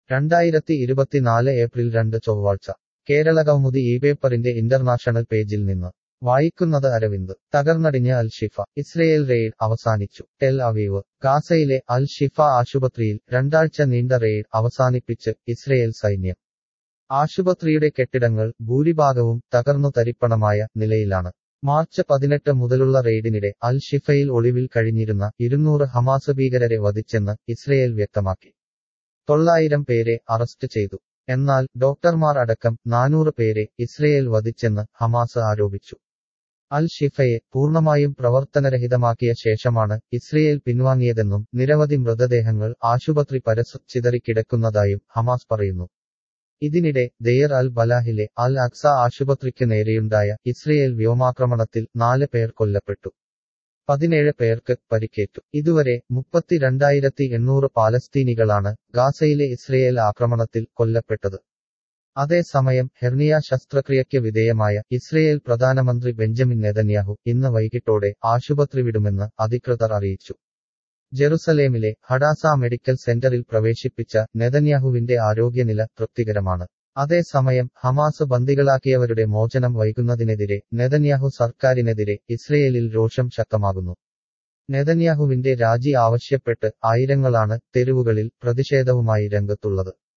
രണ്ടായിരത്തി ഇരുപത്തിനാല് ഏപ്രിൽ രണ്ട് ചൊവ്വാഴ്ച കേരളകൗമുദി ഈ പേപ്പറിന്റെ ഇന്റർനാഷണൽ പേജിൽ നിന്ന് വായിക്കുന്നത് അരവിന്ദ് തകർന്നടിഞ്ഞ് അൽ ഷിഫ ഇസ്രയേൽ റെയ്ഡ് അവസാനിച്ചു ടെൽ അവീവ് ഗാസയിലെ അൽ ഷിഫ ആശുപത്രിയിൽ രണ്ടാഴ്ച നീണ്ട റെയ്ഡ് അവസാനിപ്പിച്ച് ഇസ്രയേൽ സൈന്യം ആശുപത്രിയുടെ കെട്ടിടങ്ങൾ ഭൂരിഭാഗവും തകർന്നു തരിപ്പണമായ നിലയിലാണ് മാർച്ച് പതിനെട്ട് മുതലുള്ള റെയ്ഡിനിടെ അൽ ഷിഫയിൽ ഒളിവിൽ കഴിഞ്ഞിരുന്ന ഇരുന്നൂറ് ഹമാസ് ഭീകരരെ വധിച്ചെന്ന് ഇസ്രയേൽ വ്യക്തമാക്കി തൊള്ളായിരം പേരെ അറസ്റ്റ് ചെയ്തു എന്നാൽ ഡോക്ടർമാർ അടക്കം നാനൂറ് പേരെ ഇസ്രയേൽ വധിച്ചെന്ന് ഹമാസ് ആരോപിച്ചു അൽ ഷിഫയെ പൂർണ്ണമായും പ്രവർത്തനരഹിതമാക്കിയ ശേഷമാണ് ഇസ്രയേൽ പിൻവാങ്ങിയതെന്നും നിരവധി മൃതദേഹങ്ങൾ ആശുപത്രി പരസ് ചിതറിക്കിടക്കുന്നതായും ഹമാസ് പറയുന്നു ഇതിനിടെ ദെയർ അൽ ബലാഹിലെ അൽ അക്സ ആശുപത്രിക്ക് നേരെയുണ്ടായ ഇസ്രയേൽ വ്യോമാക്രമണത്തിൽ നാല് പേർ കൊല്ലപ്പെട്ടു പതിനേഴ് പേർക്ക് പരിക്കേറ്റു ഇതുവരെ മുപ്പത്തിരണ്ടായിരത്തി എണ്ണൂറ് പാലസ്തീനികളാണ് ഗാസയിലെ ഇസ്രയേൽ ആക്രമണത്തിൽ കൊല്ലപ്പെട്ടത് അതേസമയം ഹെർണിയ ശസ്ത്രക്രിയയ്ക്ക് വിധേയമായ ഇസ്രയേൽ പ്രധാനമന്ത്രി ബെഞ്ചമിൻ നെതന്യാഹു ഇന്ന് വൈകിട്ടോടെ ആശുപത്രി വിടുമെന്ന് അധികൃതർ അറിയിച്ചു ജെറുസലേമിലെ ഹഡാസ മെഡിക്കൽ സെന്ററിൽ പ്രവേശിപ്പിച്ച നെതന്യാഹുവിന്റെ ആരോഗ്യനില തൃപ്തികരമാണ് അതേസമയം ഹമാസ് ബന്ദികളാക്കിയവരുടെ മോചനം വൈകുന്നതിനെതിരെ നെതന്യാഹു സർക്കാരിനെതിരെ ഇസ്രയേലിൽ രോഷം ശക്തമാകുന്നു നെതന്യാഹുവിന്റെ രാജി ആവശ്യപ്പെട്ട് ആയിരങ്ങളാണ് തെരുവുകളിൽ പ്രതിഷേധവുമായി രംഗത്തുള്ളത്